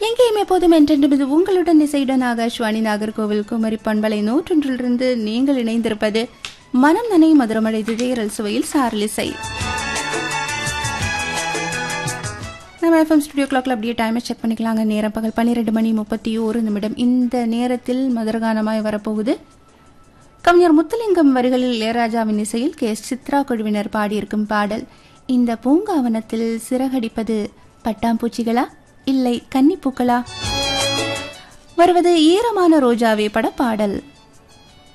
எங்கேயும் எப்போதும் என்றென்றும் இது உங்களுடன் இசையுடன் ஆகாஷ்வாணி நாகர்கோவில் குமரி பண்பலை நூற்றொன்றிலிருந்து நீங்கள் இணைந்திருப்பது மனம் நனை மதுரமடை திடீரல் சுவையில் சாரலிசை நம்ம எஃப்எம் ஸ்டுடியோ கிளாக்ல அப்படியே டைமை செக் பண்ணிக்கலாங்க நேரம் பகல் பன்னிரெண்டு மணி முப்பத்தி ஒரு நிமிடம் இந்த நேரத்தில் மதுரகானமாய் வரப்போகுது கவிஞர் முத்துலிங்கம் வரிகளில் இளையராஜாவின் இசையில் கே எஸ் சித்ரா குழுவினர் பாடியிருக்கும் பாடல் இந்த பூங்காவனத்தில் சிறகடிப்பது பட்டாம்பூச்சிகளா இல்லை கன்னிப்பூக்களா வருவது ஈரமான ரோஜாவே பட பாடல்